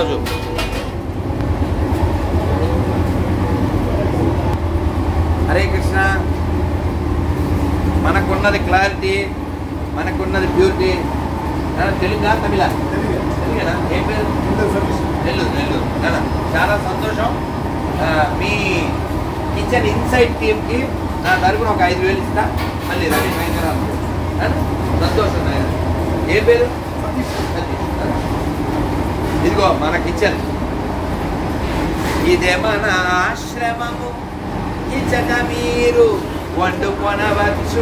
రాజు హరే కృష్ణ మనకున్నది క్లారిటీ మనకున్నది ప్యూరిటీ తెలుగా తమిళ తెలుగేనా ఏం పేరు నెల్లూరు నెల్లూరు నాన్న, చాలా సంతోషం ఆ, మీ కిచెన్ ఇన్సైడ్ టీమ్కి నా తరపున ఒక ఐదు వేలు ఇస్తా మళ్ళీ రవి భయంకరాలు సంతోషం నాయన ఏ పేరు సతీష్. ఇదిగో మన కిచెన్ ఇదే మన ఆశ్రమము ఇచ్చట మీరు వండుకొనవచ్చు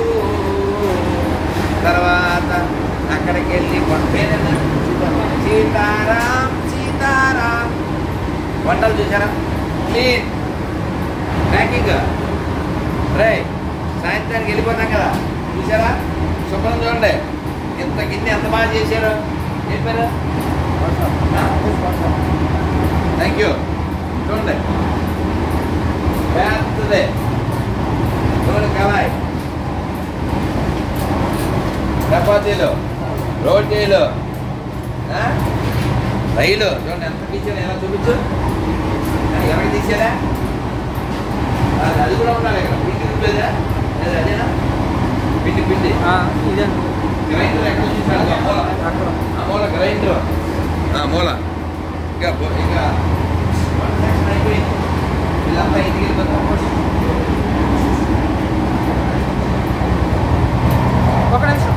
తర్వాత అక్కడికి వెళ్ళి పేరేనా? సీతారాం సీతారాం వంటలు చూసారా క్లీన్ ప్యాకింగ్ రే సాయంత్రానికి వెళ్ళిపోతాం కదా చూసారా శుభ్రం చూడండి ఎంత గిన్నె ఎంత బాగా చేశారు ఏం పేరు థ్యాంక్ యూ చూడండి పెద్దదే చూడండి కళాయి చపాతీలు రోటీలు ఆ? రైలు చూడండి ఎంత తీసారు ఎలా చూపించు ఆ, ఎవరికి తీసారా అది అది కూడా ఉండాలి ఇక్కడ పిండి ఉండేదా లేదా అదేనా పిండి పిండి ఇదే గ్రైండర్ ఎక్కడ చూసారు ఆ మూల అక్కడ ఆ మూల గ్రైండర్ ఆ మూల ఇంకా బో- ఇంకా వన్ సెక్షన్ అయిపోయింది వీళ్ళంతా ఇంటికి వెళ్ళిపోతాం ఒక నిమిషం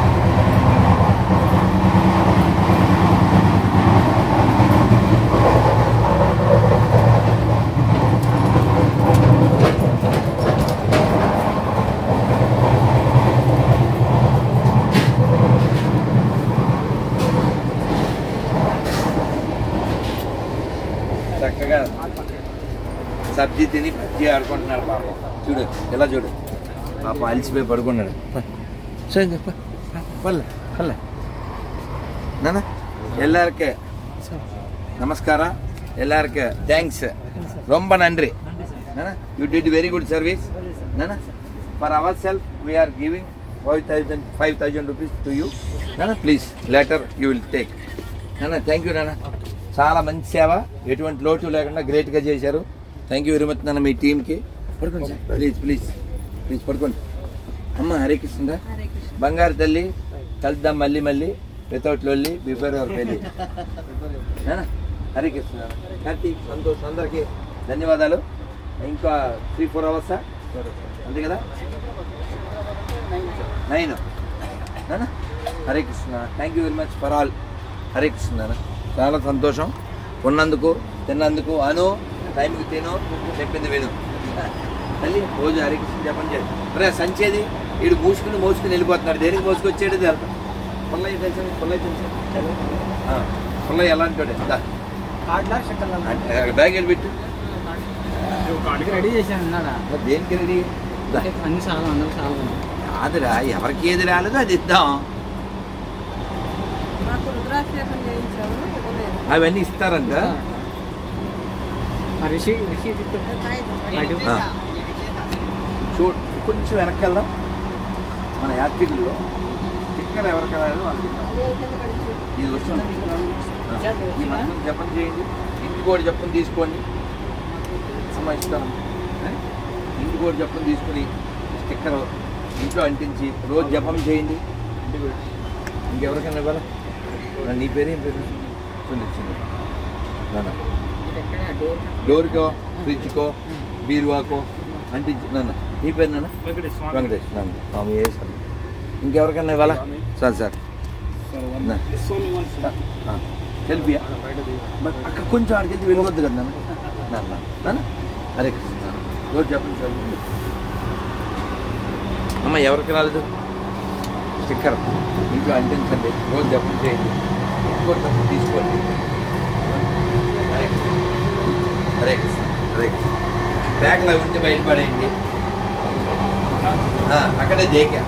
చక్కగా సబ్జీ తిని బజ్జీ ఆడుకుంటున్నాడు పాపం చూడు ఎలా చూడు పాపం అలిసిపోయి పడుకున్నాడు సరే పల్లె పల్లె నాన్న எல்லாருக்கே நமஸ்காரம் எல்லாருக்கும் தேங்க்ஸ் ரொம்ப நன்றி you did very good service for our self we are giving five thousand five thousand rupees to you నాన్న please later you will take నాన్న థ్యాంక్ యూ నాన్న చాలా మంచి సేవ ఎటువంటి లోటు లేకుండా గ్రేట్గా చేశారు థ్యాంక్ యూ వెరీ మచ్ నాన్న మీ టీంకి పడుకోండి సార్ ప్లీజ్ ప్లీజ్ ప్లీజ్ పడుకోండి అమ్మ హరే కృష్ణ బంగారు తల్లి కలుద్దాం మళ్ళీ మళ్ళీ వితౌట్ లొల్లి బిఫోర్ అవర్ పెళ్ళి నాన్న హరే కృష్ణ కార్తీక్ సంతోష్ అందరికీ ధన్యవాదాలు ఇంకా త్రీ ఫోర్ అవర్సా అంతే కదా నైన్ నాన్న Hare Krishna thank you very much for all Hare Krishna నాన్న చాలా సంతోషం ఉన్నందుకు తిన్నందుకు అను టైంకి తిను చెప్పింది విను తల్లి రోజు హరే కృష్ణ జపం చేయాలి రే సంచేది వీడు మూసుకుని మోసుకుని వెళ్ళిపోతున్నాడు దేనికి మోసుకొచ్చాడు తెలుసు పుల్లయ్య తెలుసా పుల్లయ్య తెలుసా పుల్లయ్య ఎలాంటి వాడు? దా. కార్డ్లా షట్టల్లా అంటే బ్యాగ్ వెళ్ళి పెట్టు కార్డుకి రెడీ చేశాను అన్నాడా మరి దేనికి రెడీ దా. అంటే అన్ని సాగు అందరూ సాగు కాదురా ఎవరికి ఏది రాలేదో అది ఇద్దాం మాకు రుద్రాక్షేపం చేయించాము ఇవ్వలేదు. అవన్నీ ఇస్తారంట ఆ రిషి రిషి తిట్టు అటు. ఆ. చూ కొంచెం వెనక్కి వెళ్దాం మన యాత్రికుల్లో స్టిక్కర్ ఎవరికి రాలేదు వాళ్ళకి ఇద్దాం. అదే కింద పడింది. ఇది వస్తుంది ఆ. ఈ మంత్రం జపం చేయండి ఇంటికి కూడా జపం తీసుకోండి అమ్మ ఇస్తాను ఏ? ఇంటికి కూడా జపం తీసుకుని స్టిక్కర్ ఇంట్లో అంటించి రోజు జపం చేయండి ఇంకెవరికైనా ఇవ్వాలా నా నీ పేరు ఏం పేరు చూడండి చూడండి నాన్న డోర్కో ఫ్రిడ్జ్కో బీరువాకో అంటించి నాన్న నీ పేరు నాన్న వెంకటేష్ నాన్న స్వామి ఏ స్వామి ఇంకెవరికైనా ఇవ్వాలా సార్ సార్ నా. ఆ, హెల్ప్ మరి అక్కడ కొంచెం ఆడికెళ్ళి వెళ్ళవద్దు కదా నాన్న నాన్న నాన్న హరే కృష్ణ నాన్న. రోజు చెప్పండి సార్ అమ్మ ఎవరికి రాలేదు స్టిక్కర్ ఇంట్లో అంటించండి రోజు జపం చేయండి ఇంకోటి తప్పు తీసుకోండి హరే కృష్ణ హరే కృష్ణ హరే కృష్ణ బ్యాగ్లో ఉంటే బయటపడేయండి ఆ, అక్కడే జేకే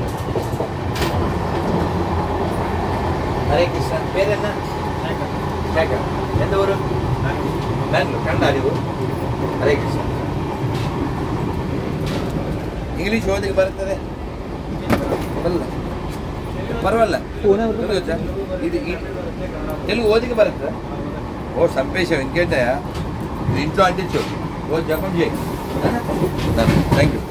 హరే కృష్ణ పేరేనా శేఖర్ ఎంత ఊరు బెంగళూరు కండా అది ఊరు హరే కృష్ణ ఇంగ్లీష್ ಓದಿಗೆ ಬರ್ತದೆ ಬರಲ್ಲ ಪರವಲ್ಲ తెలుగు వచ్చా? ఇది ఈ- తెలుగు ఓదికి బరుతుందా ఓ సంపేశావు ఇంకేంటయా ఇది ఇంట్లో అంటించు రోజు జపం చేయి థ్యాంక్ యూ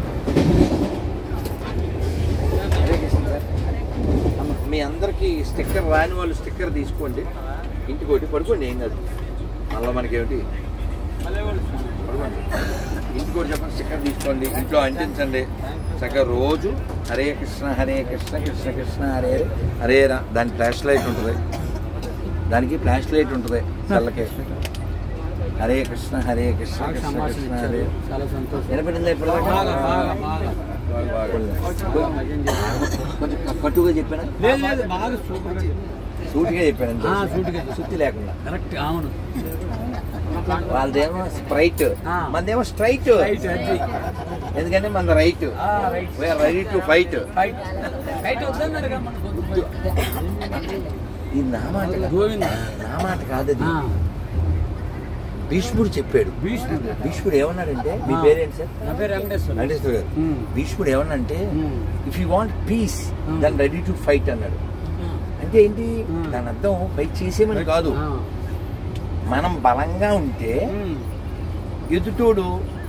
మీ అందరికీ స్టిక్కర్ రాని వాళ్ళు స్టిక్కర్ తీసుకోండి ఇంటికి ఒకటి పడుకోండి ఏం కాదు మళ్ళీ మనకేమిటి పడుకోండి ఇంటికి ఒకటి చెప్పండి స్టిక్కర్ తీసుకోండి ఇంట్లో అంటించండి చక్కగా రోజు హరే కృష్ణ హరే కృష్ణ కృష్ణ కృష్ణ హరే హరే హరే రా దాని ఫ్లాష్ లైట్ ఉంటుంది దానికి ఫ్లాష్ లైట్ ఉంటుంది చల్లకి హరే కృష్ణ హరే కృష్ణ బాగా కృష్ణ సంభాషణ కృష్ణ ఇచ్చారు హరే చాలా సంతోషం వినపడిందా ఇప్పుడు బాగా బాగా బాగా బాగా భజన చేశారు. కొంచెం కట్టుగా చెప్పానా లేదు లేదు బాగా సూపర్ సూటిగా చెప్పాను అంతే. ఆ, సూటిగా. సుత్తి లేకుండా కరెక్ట్ అవును వాళ్ళదేమో స్ప్రైట్ ఆ. మనదేమో స్ట్రైట్ రైట్ అది ఎందుకంటే మన రైట్ ఆ, right we are ready to fight right right వద్దన్నారు కదా మన గొంతు. ఇది నా మాట కాదు. గోవింద నా మాట కాదు అది ఆ, భీష్ముడు చెప్పాడు భీష్ముడు భీష్ముడు ఏమన్నాడంటే మీ ఆ. పేరేంటి సార్ నా పేరు వెంకటేశ్వర వెంకటేశ్వర గారు ఉమ్. భీష్ముడు ఏమన్నంటే um. If you want peace Hmm. Then ready to fight అన్నాడు అంటే ఏంటి Hmm. దాని అర్థం ఫైట్ చేసేమని కాదు ఆ. మనం బలంగా ఉంటే ఉమ్. ఎదుటోడు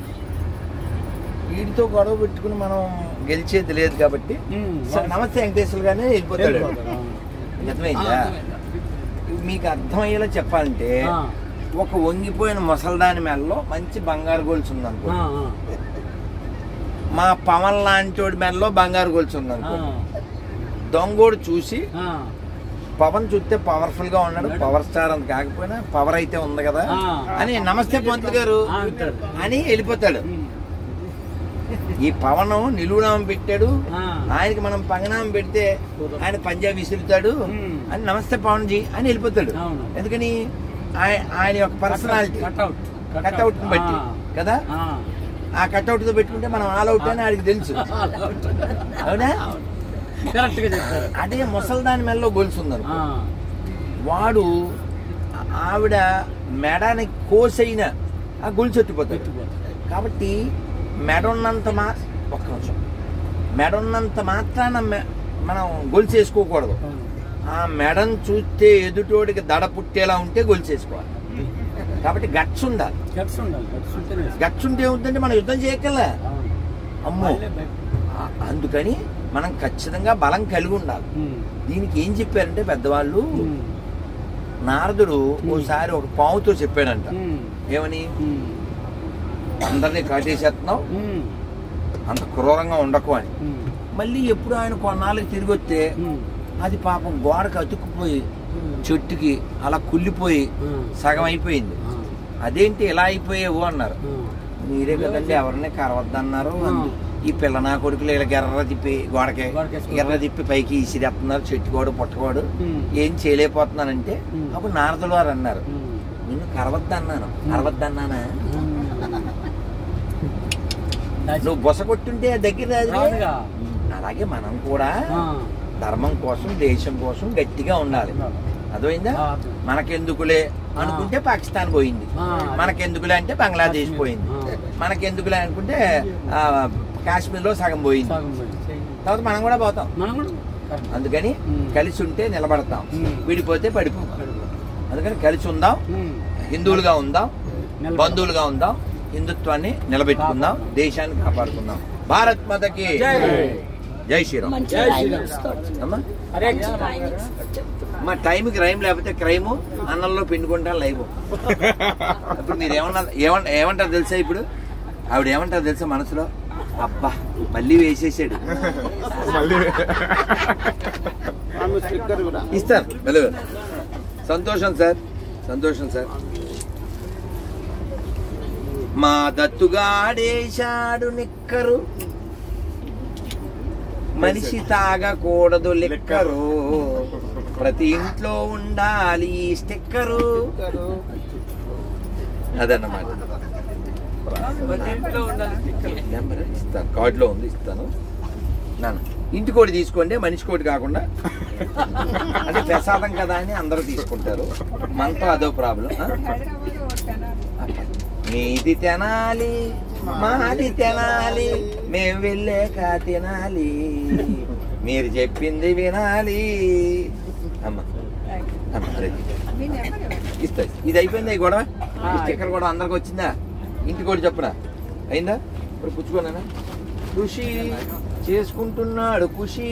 వీడితో గొడవ పెట్టుకుని మనం గెలిచేది లేదు కాబట్టి ఉమ్. సరే, నమస్తే వెంకటేశ్వర గానే వెళ్ళిపోతాడు వెళ్ళిపోతాడు, అవును. అర్థమైందా ఆ, అర్థమైంది. మీకు అర్థమయ్యేలా చెప్పాలంటే ఆ. ఒక వంగిపోయిన ముసల్దాని మెడలో మంచి బంగారు గొలుసు ఉందనుకో ఆ, ఆ. మా పవన్ లాంటి మెడలో బంగారు గొలుసు ఉందనుకో ఆ. దొంగోడు చూసి ఆ. పవన్ చూస్తే పవర్ఫుల్ గా ఉన్నాడు పవర్ స్టార్ అంత కాకపోయినా పవర్ అయితే ఉంది కదా ఆ. అని నమస్తే పంతులు గారు ఆ, అంటాడు. అని వెళ్ళిపోతాడు ఉమ్. ఈ పవన్ నిలువునామం పెట్టాడు ఆ. ఆయనకి మనం పంగనామం పెడితే ఆయన పంజాబ్ విసురుతాడు ఉమ్. అని నమస్తే పవన్ జీ అని వెళ్ళిపోతాడు అవును. ఎందుకని ఆయ- ఆయన యొక్క పర్సనాలిటీ కట్అవుట్ కట్అవుట్ బట్టి ఆ. కదా ఆ. ఆ కట్అవుట్ తో పెట్టుకుంటే మనం ఆల్ అవుట్ అని ఆడికి తెలుసు అవునా కరెక్ట్ గా చెప్పారు అదే ముసల్దాని మెల్లో గొలుసు ఉందనుకో ఆ. వాడు ఆ- ఆవిడ మెడని కోసైన ఆ గొలుసు ఎత్తిపోతాడు ఎత్తిపోతాడు. కాబట్టి మెడ ఉన్నంత మా ఒక్క నిమిషం మెడ ఉన్నంత మాత్రాన మె- మనం గొలుసు వేసుకోకూడదు అవును. ఆ మెడను చూస్తే ఎదుటోడికి దడ పుట్టేలా ఉంటే గొలుసు వేసుకోవాలి కాబట్టి గట్స్ ఉండాలి గట్స్ ఉండాలి గట్స్ ఉంటేనే గట్స్ ఉంటే ఏముందంటే మనం యుద్ధం చేయగల అవును. అమ్మో వాళ్ళే భయ- ఆ- అందుకని మనం ఖచ్చితంగా బలం కలిగి ఉండాలి ఉమ్. దీనికి ఏం చెప్పారంటే పెద్దవాళ్ళు ఉమ్. నారదుడు ఓసారి ఒక పావుతో చెప్పాడంట ఉమ్. ఏమని ఉమ్. అందరినీ కాటేసేస్తున్నావు ఉమ్. అంత క్రూరంగా ఉండకు అని ఉమ్. మళ్ళీ ఎప్పుడు ఆయన కొన్నాళ్ళకి తిరిగి వస్తే ఉమ్. అది పాపం గోడకు అతుక్కుపోయి ఉమ్. చెట్టుకి అలా కుళ్ళిపోయి ఉమ్. సగం అయిపోయింది ఆ. అదేంటి ఎలా అయిపోయావు అన్నారు ఆ. మీరే కదండి ఎవరిని కరవద్దన్నారు ఆ. అందు- ఈ పిల్ల నా కొడుకులు ఇలా ఎర్ర తిప్పి గోడకి గోడకేసుకుంటారు. ఎర్ర తిప్పి పైకి ఇసిరేస్తున్నారు చెట్టుకోడు పుట్టకోడు ఉమ్. ఏం చేయలేకపోతున్నానంటే ఉమ్. అప్పుడు నారదులు వారు అన్నారు ఉమ్. నిన్ను కరవద్దన్నాను కరవద్దన్నానా నువ్వు బొస కొట్టుంటే దగ్గర రాదుగా. రాదుగా. అలాగే మనం కూడా ఆ. ధర్మం కోసం దేశం కోసం గట్టిగా ఉండాలి అర్థమైందా ఆ. మనకెందుకులే అనుకుంటే పాకిస్తాన్ పోయింది ఆ. మనకెందుకులే అంటే బంగ్లాదేశ్ కాశ్మీర్. పోయింది ఆ. మనకెందుకులే అనుకుంటే ఆ, కాశ్మీర్లో సగం పోయింది సగం పోయింది. తర్వాత మనం కూడా పోతాం మనం కూడా కరెక్ట్. అందుకని ఉమ్. కలిసి ఉంటే నిలబడతాం ఉమ్. విడిపోతే పడిపోతాం అందుకని కలిసి ఉందాం ఉమ్. హిందువులుగా ఉందాం నిలబడదాం. బంధువులుగా ఉందాం హిందుత్వాన్ని నిలబెట్టుకుందాం దేశాన్ని కాపాడుకుందాం భారత్ మాతకి జై. జై శ్రీరామ్ జై శ్రీరామ్. అమ్మా హరే కృష్ణ. మా టైంకి రైమ్ లేకపోతే క్రైమ్ అన్నంలో పిండుకుంటా లైవ్ ఇప్పుడు మీరు ఏమన్నా ఏమంట ఏమంటారు తెలుసా ఇప్పుడు ఆవిడ ఏమంటారు తెలుసా మనసులో అబ్బా మళ్ళీ వేసేసాడు ఇస్తాను వెలుగు సంతోషం సార్ సంతోషం సార్ మా దత్తుగాడేశాడు నిక్కరు మనిషి తాగకూడదు లెక్కరు ప్రతి ఇంట్లో ఉండాలి ఈ స్టిక్కరు అదన్నమాట నెంబర్ ఇస్తాను కార్డులో ఉంది ఇస్తాను నాన్న ఇంటి కోటి తీసుకోండి మనిషి కోటి కాకుండా అంటే ప్రసాదం కదా అని అందరూ తీసుకుంటారు మనతో అదో ప్రాబ్లం ఆ? హైదరాబాద్ ఒక కెనాల్. మీది తినాలి మాది తినాలి మేము వెళ్ళాక తినాలి మీరు చెప్పింది వినాలి అమ్మ అమ్మ రైట్. మీ నెంబర్ ఇవ్వండి. ఇస్తా ఇది అయిపోయిందా ఈ గొడవ ఈ స్టిక్కర్ కూడా అందరికి వచ్చిందా ఇంటికి కూడా చెప్పురా అయిందా ఇప్పుడు పుచ్చుకోనా ఖుషి చేసుకుంటున్నాడు ఖుషి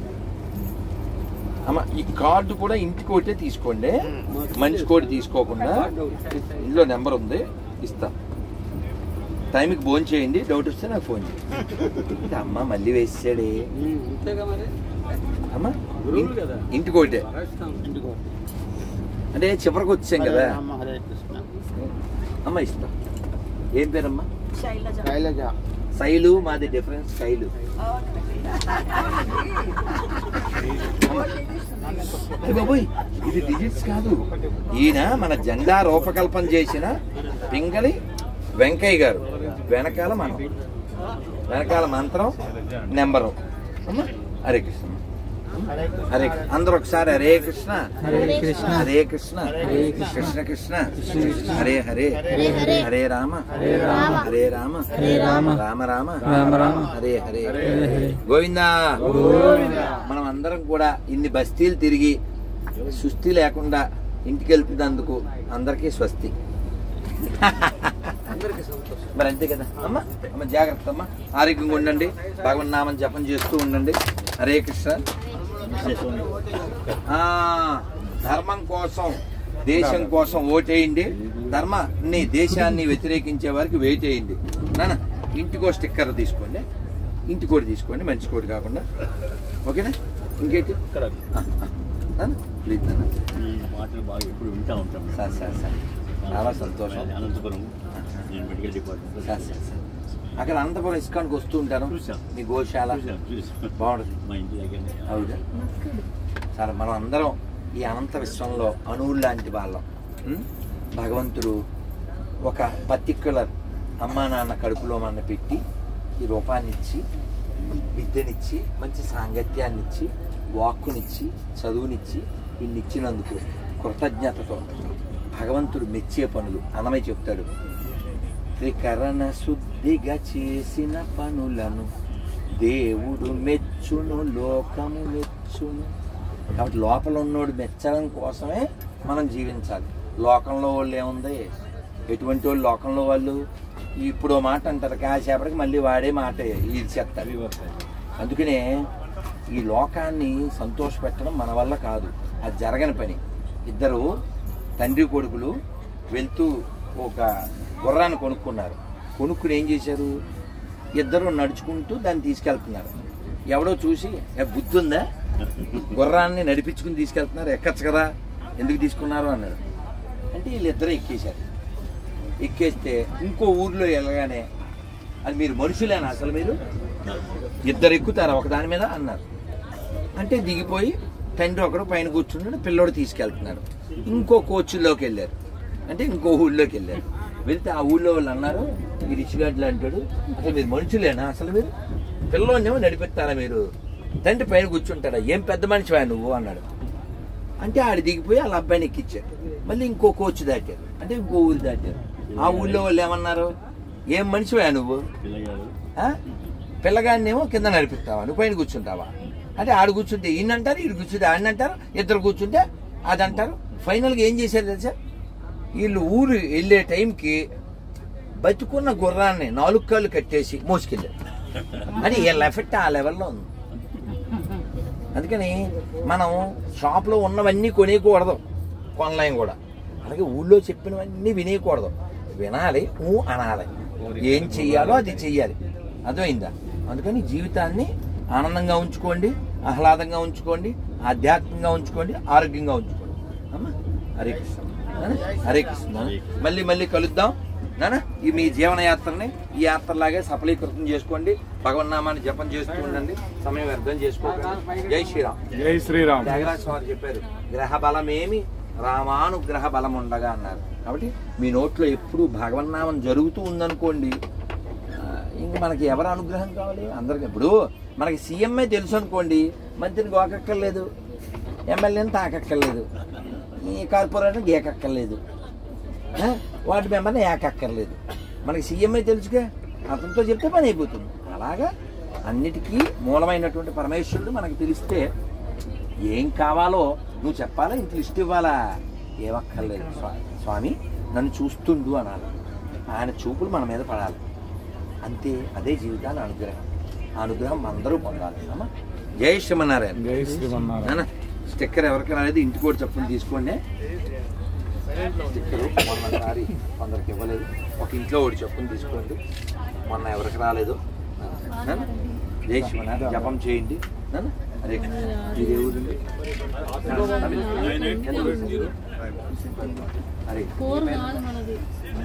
అమ్మ ఈ కార్డు కూడా ఇంటికి ఒకటే తీసుకోండి మంచి కోడి తీసుకోకుండా ఇందులో నెంబర్ ఉంది ఇస్తా టైంకి ఫోన్ చేయండి డౌట్ వస్తే నాకు ఫోన్ చేయండి ఇది అమ్మ మళ్ళీ వేసాడే అంతేగా మరి అమ్మ గురువులు కదా. ఇంటికి ఒకటే రాస్తాం ఇంటికి అంటే చివరికి వచ్చాం కదా హరే కృష్ణ అమ్మ ఇస్తా ఏం పేరమ్మా శైలజ శైలు మాది డిఫరెన్స్ శైలు అరే బాబోయ్ ఇది డిజిట్స్ కాదు ఈయన మన జెండా రూపకల్పన చేసిన పింగళి వెంకయ్య గారు వెనకాల మనం వెనకాల మంత్రం నెంబరు అమ్మ హరే కృష్ణ హరే అందరూ ఒకసారి హరే కృష్ణ హరే కృష్ణ. హరే కృష్ణ కృష్ణ కృష్ణ హరే హరే హరే హరే. హరే రామ హరే రామ. హరే రామ హరే రామ. రామ రామ రామ రామ. హరే హరే హరే. గోవిందా మనం అందరం కూడా ఇన్ని బస్తీలు తిరిగి సుస్థి లేకుండా ఇంటికి వెళ్తున్నందుకు అందరికీ స్వస్తి మరి అంతే కదా అమ్మ అమ్మ జాగ్రత్త అమ్మ ఆరోగ్యంగా ఉండండి భగవన్ నామం జపం చేస్తూ ఉండండి హరే కృష్ణ ఆ, ధర్మం కోసం దేశం కోసం ఓటేయండి ధర్మాన్ని దేశాన్ని వ్యతిరేకించే వారికి వేటేయండి నాన్న ఇంటికో స్టిక్కర్ తీసుకోండి ఇంటి కోడి తీసుకోండి మంచి కోడి కాకుండా ఓకేనా ఇంకేంటి ఆ, ఆ. నాన్న ప్లీజ్ నాన్న ఈ మాటలు బాగా ఎప్పుడు వింటా ఉంటాం సార్ సార్ సార్ చాలా సంతోషం అనంతపురం నేను medical department sir sir sir అక్కడ అనంతపురం ఇస్కాన్కి వస్తూ ఉంటారు చూశాం. మీ గోశాల చూసాను చూసాను బాగుంటుంది మా ఇంటి దగ్గర అవునా సార్ మనం అందరం ఈ అనంత విశ్వంలో అణువులు లాంటి వాళ్ళం ఉం? భగవంతుడు ఒక పర్టిక్యులర్ అమ్మా నాన్న కడుపులో మన పెట్టి ఈ రూపాన్ని ఇచ్చి విద్యనిచ్చి మంచి సాంగత్యాన్ని ఇచ్చి వాక్కునిచ్చి చదువునిచ్చి ఇన్ని ఇచ్చినందుకు కృతజ్ఞతతో భగవంతుడు మెచ్చే పనులు అన్నమయ్య చెప్తాడు త్రికరణ శుద్ధిగా చేసిన పనులను దేవుడు మెచ్చును లోకము మెచ్చును కాబట్టి లోపల ఉన్నోడు మెచ్చడం కోసమే మనం జీవించాలి లోకంలో వాళ్ళు ఏముంది ఎటువంటి వాళ్ళు లోకంలో వాళ్ళు ఇప్పుడు ఓ మాట అంటారు కాసేపటికి మళ్ళీ వాడే మాట ఇది చెప్తారు అందుకనే ఈ లోకాన్ని సంతోషపెట్టడం మన వల్ల కాదు అది జరగని పని ఇద్దరు తండ్రి కొడుకులు వెళ్తూ ఒక గుర్రాన్ని కొనుక్కున్నారు కొనుక్కుని ఏం చేశారు ఇద్దరు నడుచుకుంటూ దాన్ని తీసుకెళ్తున్నారు ఎవడో చూసి "ఏ, బుద్ధి ఉందా గుర్రాన్ని నడిపించుకుని తీసుకెళ్తున్నారు ఎక్కచ్చు కదా ఎందుకు తీసుకున్నారు అన్నాడు అంటే వీళ్ళిద్దరూ ఎక్కేశారు ఎక్కేస్తే ఇంకో ఊర్లో వెళ్ళగానే అది మీరు మనుషులేనా అసలు మీరు ఇద్దరు ఎక్కుతారా ఒక దాని మీద అన్నారు అంటే దిగిపోయి తండ్రి ఒకడు పైన కూర్చున్నాడు పిల్లోడు తీసుకెళ్తున్నాడు ఇంకో కోచ్లోకి వెళ్ళారు అంటే ఇంకో ఊళ్ళోకి వెళ్ళారు వెళ్తే ఆ ఊళ్ళో వాళ్ళు అన్నారు ఈ రిచిగాడ్లు అంటాడు అసలు మీరు మనుషులేనా అసలు మీరు పిల్లోనేమో నడిపిస్తారా మీరు తండ్రి పైన కూర్చుంటాడా ఏం పెద్ద మనిషివా నువ్వు అన్నాడు అంటే ఆడ దిగిపోయి వాళ్ళ అబ్బాయిని ఎక్కించారు మళ్ళీ ఇంకో కోచ్ దాటారు అంటే ఇంకో ఊరు దాటారు ఆ ఊళ్ళో వాళ్ళు ఏమన్నారు ఏం మనిషివా నువ్వు పిల్లగాడు ఆ? పిల్లగాడినేమో కింద నడిపిస్తావా నువ్వు పైన కూర్చుంటావా అంటే ఆడు కూర్చుంటే ఈయన అంటారు ఈడు కూర్చుంటే ఆయన అంటారు ఇద్దరు కూర్చుంటే అది అంటారు ఫైనల్గా ఏం చేశారు తెలుసా వీళ్ళు ఊరు వెళ్ళే టైంకి బతుకున్న గుర్రాన్ని నాలుగు కాళ్ళు కట్టేసి మోసుకెళ్ళారు అని వీళ్ళ ఎఫెక్ట్ ఆ లెవెల్లో ఉంది అందుకని మనం షాప్లో ఉన్నవన్నీ కొనేయకూడదు కొనలేం కూడా అలాగే ఊళ్ళో చెప్పినవన్నీ వినేయకూడదు వినాలి ఊ అనాలి ఏం చెయ్యాలో అది చెయ్యాలి అర్థమైందా అందుకని జీవితాన్ని ఆనందంగా ఉంచుకోండి ఆహ్లాదంగా ఉంచుకోండి ఆధ్యాత్మికంగా ఉంచుకోండి ఆరోగ్యంగా ఉంచుకోండి అమ్మా హరే కృష్ణ నాన్న? హరే కృష్ణ నాన్న. మళ్ళీ మళ్ళీ కలుద్దాం నాన్న ఈ మీ జీవన యాత్రని ఈ యాత్రలాగే సఫలీకృతం చేసుకోండి భగవన్నామాన్ని జపం చేస్తూ ఉండండి సమయం వ్యర్థం చేసుకోకండి జై శ్రీరామ్ జై శ్రీరామ్ త్యాగరాజ స్వామి చెప్పారు గ్రహ బలమేమి రామానుగ్రహ బలం ఉండగా అన్నారు కాబట్టి మీ నోట్లో ఎప్పుడు భగవన్నామం జరుగుతూ ఉందనుకోండి ఆ, ఇంక మనకి ఎవరు అనుగ్రహం కావాలి అందరికి ఇప్పుడు మనకి సీఎంఏ తెలుసు అనుకోండి మంత్రిని గోకక్కర్లేదు ఎమ్మెల్యేని తాకక్కర్లేదు ఈ కార్పొరేటర్ గీకక్కర్లేదు ఆ? వార్డు మెంబర్ని ఏకక్కర్లేదు మనకి సీఎంఏ తెలుసుగా అతనితో చెప్తే పని అయిపోతుంది అలాగా అన్నిటికీ మూలమైనటువంటి పరమేశ్వరుడు మనకు తెలిస్తే ఏం కావాలో నువ్వు చెప్పాలా ఇంత లిస్ట్ ఇవ్వాలా ఏమక్కర్లేదు స్వా- స్వామి నన్ను చూస్తుండు అనాలి ఆయన చూపులు మన మీద పడాలి అంతే అదే జీవితాన్ని అనుగ్రహం ఆ అనుగ్రహం అందరూ పొందాలి అమ్మా జై శ్రీమన్నారాయణ జై శ్రీమన్నారాయణ నాన్న, స్టిక్కర్ ఎవరికి రాలేదు ఇంటికి కూడా చెప్పుని తీసుకోండి స్టిక్కర్ మొన్నసారి కొందరికి ఇవ్వలేదు ఒక ఇంట్లో ఒకటి చెప్పుని తీసుకోండి మొన్న ఎవరికి రాలేదు నాన్న, జై శివనాథ్ జపం చేయండి నాన్న, హరే కృష్ణ. మీ దేవుడు హరే ఫోర్ కాదు మనది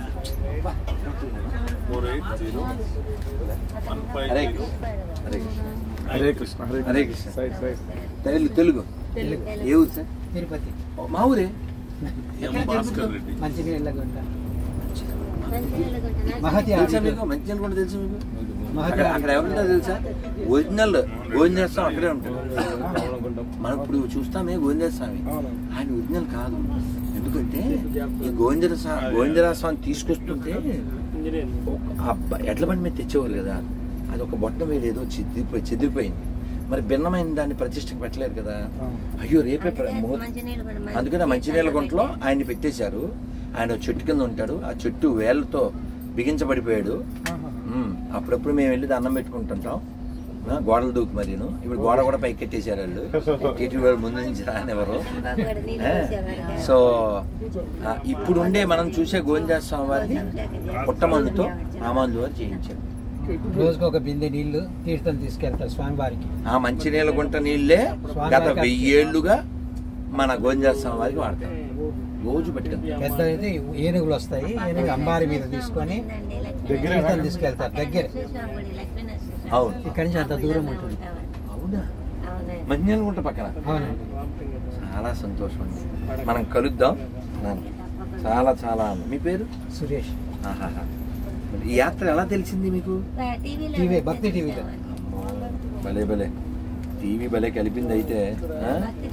four eight zero one five Hare zero Krishna Hare Krishna Hare Krishna Hare Krishna side side Telugu Telugu ఏ ఊరు సార్ తిరుపతి ఓ, మా ఊరే ఎం భాస్కర్ రెడ్డి మంచినీళ్ళ గుంట మహతి తెలుసా ఆడిటోరియం. మీకు మంచి కూడా తెలుసా మీకు మహతి అక్కడ అక్కడ ఎవరుంటారో తెలుసా ఒరిజినల్ గోవింద స్వామి అక్కడే ఉంటాడు మనం ఇప్పుడు చూస్తామే గోవింద స్వామి ఆయన ఒరిజినల్ కాదు ఎందుకంటే ఈ గోవిందర స్వామి గోవిందరా స్వామి తీసుకొస్తుంటే ఒక- ఆ బ- ఎడ్ల బండి మీద తెచ్చేవాళ్ళు కదా అది ఒక బొట్ట మీద ఏదో చెదిరిపోయి చెదిరిపోయింది మరి భిన్నమైన దాన్ని ప్రతిష్టకు పెట్టలేరు కదా అయ్యో రేపే ప్ర- ముహూర్తం అందుకని ఆ మంచినీళ్ళ గుంటలో ఆయన్ని పెట్టేశారు ఆయన ఓ చెట్టు కింద ఉంటాడు ఆ చెట్టు వేళ్ళతో బిగించబడిపోయాడు ఉమ్, అప్పుడప్పుడు మేము వెళ్ళి దండం పెట్టుకుంటుంటాం ఆ, గోడలు దూకి మరీను ఇప్పుడు గోడ కూడా పైకి కట్టేశారు వాళ్ళు ఇటు వాళ్ళు ముందు నుంచి రానివ్వరు ఆ, సో ఆ, ఇప్పుడు ఉండే మనం చూసే గోవిందా స్వామి వారిని పుట్టమందుతో రామాంజు వారు చేయించారు రోజుకు ఒక బిందె నీళ్లు తీర్థం తీసుకెళ్తారు స్వామివారికి ఆ మంచినీళ్ళ గుంట నీళ్ళే గత వెయ్యేళ్లుగా మన గోవిందా స్వామి వారికి వాడతాం రోజు పెట్టుకుంటాం పెద్ద అయితే ఏనుగులు వస్తాయి ఏనుగు అంబారి మీద తీసుకొని తీర్థం తీసుకెళ్తారు దగ్గర అవును ఇక్కడి నుంచి అంత దూరం ఉంటుంది అవునా మంచినీళ్ళ గుంట పక్కన అవునండి చాలా సంతోషం అండి మనం కలుద్దాం నాన్న. చాలా చాలా మీ పేరు సురేష్ ఆహాహా. ఈ యాత్ర ఎలా తెలిసింది మీకు టీవీ భక్తి టీవీలో అమ్మో, భలే భలే టీవీ భలే కలిపింది అయితే ఆ?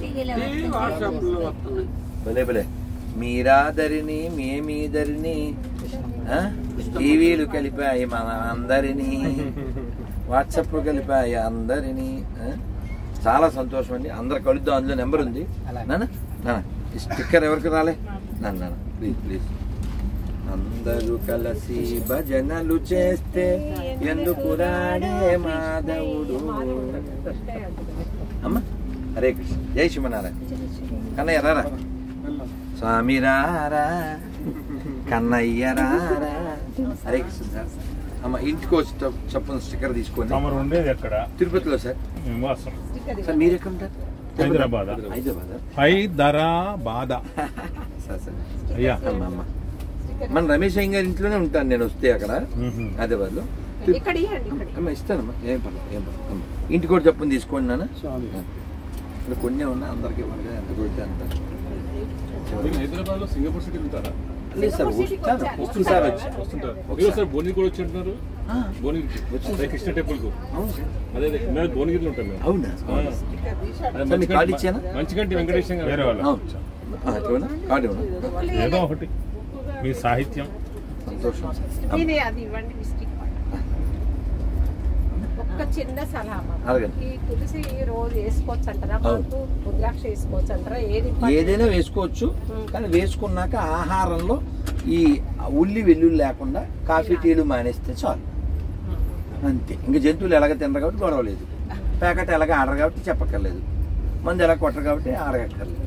భలే భలే మీరాదరిని మేమీదరిని ఆ? టీవీలు కలిపాయి మన అందరినీ వాట్సాప్ కలిపాయి అందరినీ ఆ? చాలా సంతోషం అండి అందరు కలుద్దాం అందులో నెంబర్ ఉంది అలాగే. నాన్న నాన్న ఈ స్టిక్కర్ ఎవరికి రాలే నాన్న నాన్న ప్లీజ్ ప్లీజ్ అందరూ కలిసి భజనలు చేస్తే ఎందుకు రాడే మాధవుడు అమ్మ హరే కృష్ణ జై శివనారాయణ కన్నయ్య రారా స్వామి రారా కన్నయ్య రారా హరే కృష్ణ సార్ అమ్మ ఇంటికి వచ్చి చెప్- చెప్పండి స్టిక్కర్ తీసుకోండి తమరు ఉండేది ఎక్కడ తిరుపతిలో సార్ నివాసం సార్ మీరు ఎక్కడ ఉంటారు హైదరాబాద్ హైదరాబాద్ హైదరాబాద్ సార్ సార్ అయ్యా అమ్మ అమ్మ మన రమేష్ అయ్య గారి ఇంట్లోనే ఉంటాను నేను వస్తే అక్కడ మ్మ్. హైదరాబాద్లో ఇక్కడ ఇవ్వండి ఇక్కడ అమ్మ ఇస్తానమ్మా ఏం పర్లేదు ఏం పర్లేదు అమ్మ ఇంటికి కూడా చెప్పని తీసుకోండి నాన్న ఇక్కడ కొన్ని ఉన్నా అందరికి ఇవ్వాలి కదా, ఎంత కొడితే అంత హైదరాబాద్ లో సింగపూర్ సిటీ ఉంటారా లేదు సార్ వస్తాను వస్తుంటారు వచ్చి వస్తుంటారు ఒకసారి. ఒకసారి భువనగిరి కూడా వచ్చి ఉంటున్నారు ఆ, భువనగిరికి వచ్చేసారు. అదే కృష్ణ టెంపుల్ కు అవును సార్ అదే అదే మేము భువనగిరిలో ఉంటాం మేము అవునా ఆ. అదే సార్, మీకు కార్డు మంచిగంటి- ఇచ్చానా? మంచిగంటి వెంకటేశం గారు వేరే వాళ్ళు అవును ఆ, ఇవ్వనా? కార్డు ఇవ్వనా? ఏదో ఒకటి మీ సాహిత్యం సంతోషం సార్ అమ్మ, ఇది అది ఇవ్వండి మిస్టేక్ ఒక్క చిన్న సలహా మాకు. అడగండి. ఈ తులసి రోజు వేసుకోవచ్చు అంటారా అవును. మాకు రుద్రాక్ష వేసుకోవచ్చు అంటారా ఏది ఏదైనా వేసుకోవచ్చు కానీ వేసుకున్నాక ఆహారంలో ఈ ఉల్లి వెల్లుల్లి లేకుండా కాఫీ టీలు మానేస్తే చాలు అంతే ఇంకా జంతువులు ఎలాగ తినరు కాబట్టి గొడవ లేదు ప్యాకెట్ ఎలాగ ఆడరు కాబట్టి చెప్పక్కర్లేదు మంది ఎలా కొట్టరు కాబట్టి ఆడగక్కర్లేదు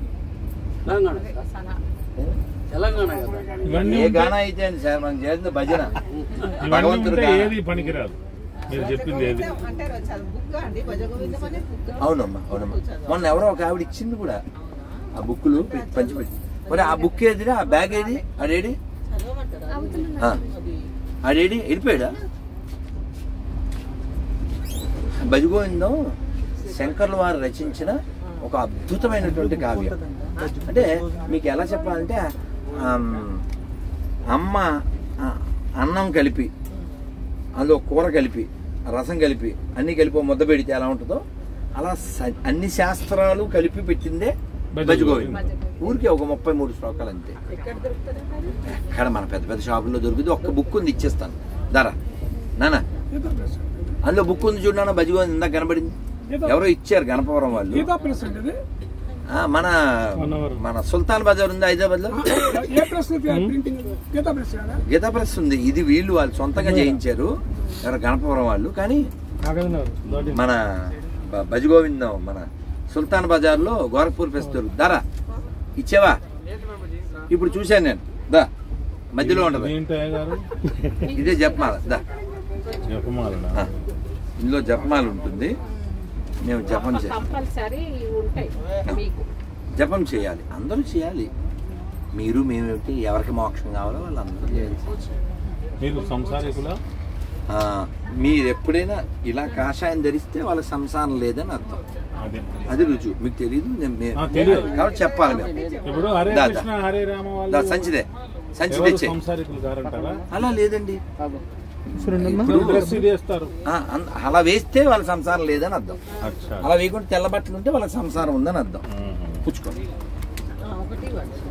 సలహా ఇవన్నీ ఏ ఉంటే- గానా అయితే అండి సార్ మనం చేసిన భజన ఇవన్నీ భగవంతుడు ఉంటే గాన. ఏది పనికిరాదు మీరు చెప్పింది ఏది అంటే అది బుక్ అండి భజగోవిందం అనే బుక్ అవునమ్మా అవునమ్మా మొన్న ఎవరో ఒక ఆవిడ ఇచ్చింది కూడా ఆ బుక్కులు పెట్టి- పంచిపెట్టి మరి ఆ బుక్ ఏదిరా ఆ బ్యాగ్ ఏది అడేడి ఆ. ఆడేడి వెళ్ళిపోయాడా భజగోవిందం శంకర్ల వారు రచించిన ఒక అద్భుతమైనటువంటి కావ్యం అంటే మీకు ఎలా చెప్పాలంటే ఆమ్, అమ్మ ఆ, అన్నం కలిపి అందులో కూర కలిపి రసం కలిపి అన్నీ కలిపి ఓ ముద్ద పెడితే ఎలా ఉంటుందో అలా స- అన్ని శాస్త్రాలు కలిపి పెట్టిందే భజ భజగోవిందం భజగోవిందం. ఊరికి ఒక ముప్పై మూడు శ్లోకాలు అంతే ఎక్కడ దొరుకుతుంది మరి ఎక్కడ మన పెద్ద పెద్ద షాపుల్లో దొరుకుతుంది ఒక్క బుక్ ఉంది ఇచ్చేస్తాను ధర నానా అందులో బుక్ ఉంది చూడన్నా భజగోవిందం ఇందాక కనబడింది ఎవరో ఇచ్చారు గణపవరం వాళ్ళు గీతా ప్రెస్ అంటే ఇది? ఆ, మన అన్నవరం. మన సుల్తాన్ బజార్ ఉంది హైదరాబాద్ లో ఏ ప్రెస్ ప్రింటింగ్ గీతా ప్రెస్ కదా గీతా ప్రెస్ ఉంది ఇది వీళ్ళు వాళ్ళు సొంతంగా చేయించారు ఎవరో గణపవరం వాళ్ళు కానీ నాగన్నారు దాటి మన బ- భజగోవిందం మన సుల్తాన్ బజార్ లో గోరఖ్పూర్ ప్రెస్ దొరుకుతుంది ధర ఇచ్చావా ఇప్పుడు చూశాను నేను దా మధ్యలో ఉండదు ఏంటయ్య గారు ఇదే జపమాల దా జపమాలనా ఆ. ఇందులో జపమాల ఉంటుంది మేము జపం చేస్తాం కంపల్సరీ ఉంటాయి మీకు జపం చేయాలి అందరూ చేయాలి మీరు మేమేమిటి ఎవరికి మోక్షం కావాలో వాళ్ళందరూ చేయాలి మీరు సంసారికుల ఆ, మీరు ఎప్పుడైనా ఇలా కాషాయం ధరిస్తే వాళ్ళకి సంసారం లేదని అర్థం అదే అది రుజువు మీకు తెలియదు నేను మే- ఆ, తెలియదు. కాబట్టి చెప్పాలి మేము ఇప్పుడు హరే దా, కృష్ణ హరే రామ దా, వాళ్ళు సంచిదే సంచి ఎవరు తెచ్చే సంసారికులు కారంటారా అలా లేదండి ఇప్పుడు డ్రెస్ ఇది వేస్తారు ఆ, అన్- అలా వేస్తే వాళ్ళ సంసారం లేదని అర్థం అచ్చా అలా వేయకుండా తెల్ల బట్టలు ఉంటే వాళ్ళకి సంసారం ఉందని అర్థం మ్మ్. పుచ్చుకోండి ఒకటి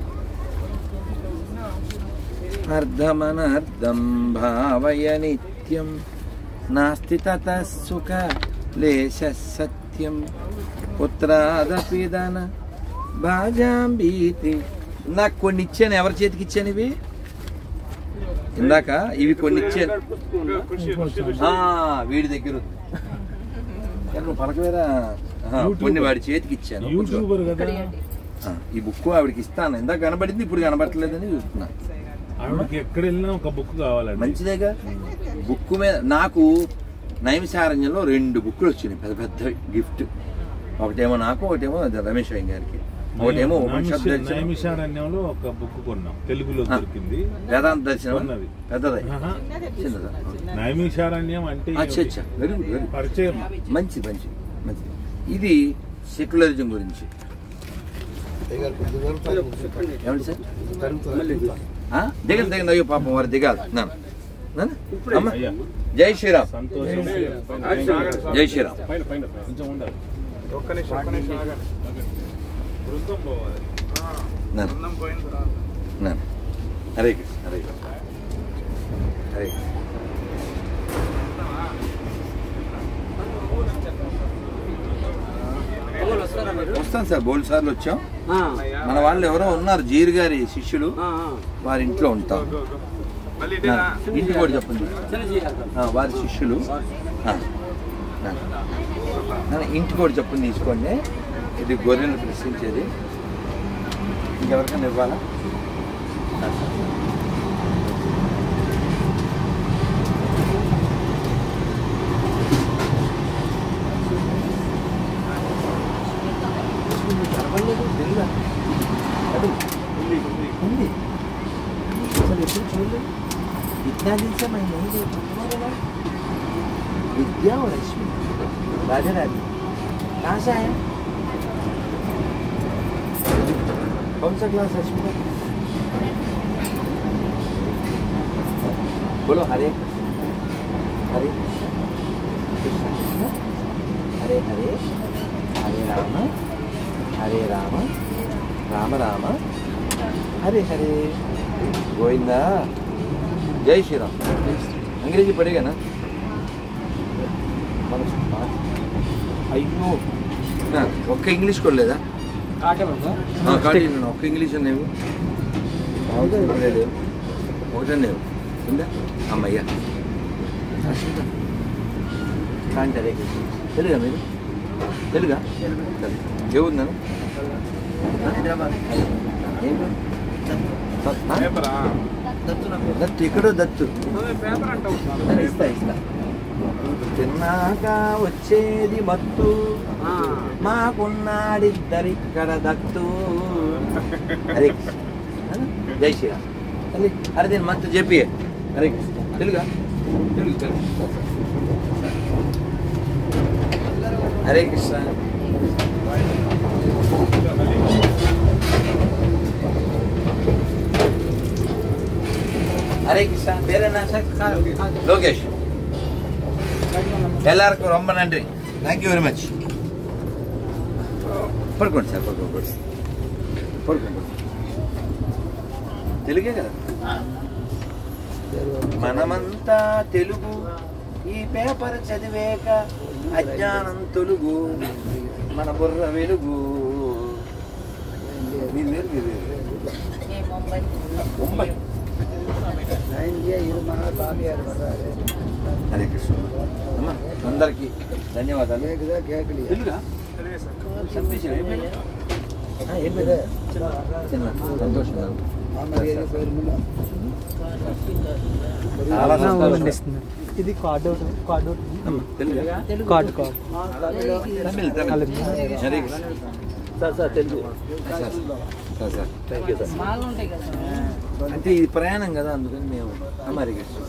అర్ధమనర్ధం భావయ నిత్యం నాస్తి తత సుఖ లేశ సత్యం పుత్రాదపి దన భాజాంబీతి నాకు కొన్ని ఇచ్చాను ఎవరి చేతికి ఇచ్చాను ఇవి ఇందాక ఇవి కొన్ని ఇచ్చాను ఆ, వీడి దగ్గర ఉంది ఎక్కడ నువ్వు పలకవేరా ఆహా, కొన్ని వాడి చేతికి ఇచ్చాను యూట్యూబర్ కదా ఆ, ఈ బుక్ ఆవిడకి ఇస్తాను ఇందాక కనబడింది ఇప్పుడు కనబడట్లేదని చూస్తున్నా ఆవిడకి ఎక్కడ వెళ్ళినా ఒక బుక్ కావాలండి మంచిదేగా బుక్ మీద నాకు నైమిసారణ్యంలో రెండు బుక్లు వచ్చినాయి పెద్ద పెద్ద గిఫ్ట్ ఒకటేమో నాకు ఒకటేమో రమేష్ అయ్య గారికి ఒకటేమో ఉపనిషత్ దర్శనం నైమిషారణ్యంలో ఒక బుక్ కొన్నాం తెలుగులో ఆ. దొరికింది వేదాంత దర్శనం ఉన్నది. పెద్దది ఆహా. చిన్నదా నైమిషారణ్యం అంటే అచ్చా అచ్చా వెరీ గుడ్ వెరీ పరిచయం మంచి మంచి మంచి ఇది సెక్యులరిజం గురించి ఏమండి సార్ ఆ? దిగదు దిగదు అయ్యో పాపం వారు దిగాలి నాన్న నాన్న? అమ్మ అయ్యా జై శ్రీరామ్ సంతోషం జై శ్రీరామ్ కొంచెం ఉండాలి నాన్న నాన్న హరే కృష్ణ హరే కృష్ణ హరే కృష్ణ వస్తాను సార్ బోల్డ్ సార్లు వచ్చాం మన వాళ్ళు ఎవరో ఉన్నారు జీర్ గారి శిష్యులు వారి ఇంట్లో ఉంటాం నా, ఇంటి కూడా చెప్పండి ఆ, వారి శిష్యులు ఆ, నా. నా, ఇంటి కూడా చెప్పండి తీసుకోండి ఇది గొర్రెలు ప్రశ్నించేది ఇంకెవరికైనా ఇవ్వాలా ఆ. కనపడలేదు, తెలుగా? అడు. ఉంది అసలు ఎప్పుడు చూడలేదు इतना दिन से मैं नहीं देख रहा विद्या और रश्मि राजा रानी कहाँ से आए कौन सा क्लास रश्मि का बोलो हरे हरे कृष्ण कृष्ण हरे हरे हरे राम हरे राम राम राम हरे हरे गोविंदा जय श्री राम अंग्रेजी पढ़ेगा ना అయ్యో ఒక్క ఇంగ్లీష్ కొనలేదా ఆ, కాదు, ఒక్క ఇంగ్లీష్ అనేవి లేదు ఒకటే లేవు ఉందా అమ్మయ్యా కాంటారే తెలుగా మీరు తెలుగా ఏ ఊరు హైదరాబాద్ ఏం పేరు? ఆ? దత్తు ఎక్కడో దత్తు సరే, ఇస్తా ఇస్తా తిన్నాక వచ్చేది మత్తు మాకున్నాడిద్దరిక్కడ దత్తు హరే కృష్ణ. జై శ్రీరామ్ తల్లి అరే దీని మంత్ చెప్పి హరే కృష్ణ. తెలుగా తెలుగు తెలుగు హరే కృష్ణ ஹரே கிருஷ்ணா பேர் என்ன சார் லோகேஷ் எல்லாருக்கும் ரொம்ப நன்றி தேங்க்யூ வெரி மச் పడుకోండి సార్ పడుకోండి పడుకోండి పడుకోండి తెలుగే కదా మనమంతా తెలుగు ఈ పేపర్ చదివేక అజ్ఞానం తొలుగు మన బుర్ర వెలుగు మీరు వేరు మీరు వేరు ముంబై హరే కృష్ణ అమ్మా అందరికీ ధన్యవాదాలు తెలుగా సంతోషం ఏం పేరు? ఆ, ఏం పేరు? చిన్న సంతోషం చాలా సంతోషం ఇది కార్డు ఒకటి- కార్డు ఒకటి. అమ్మా, తెలుగా card card Tamil Tamil Hare Krishna sir sir Telugu sir sir sir thank you sir బాగా ఉంటాయి కదా అంటే ఇది ప్రయాణం కదా అందుకని మేము అమ్మ హరే కృష్ణ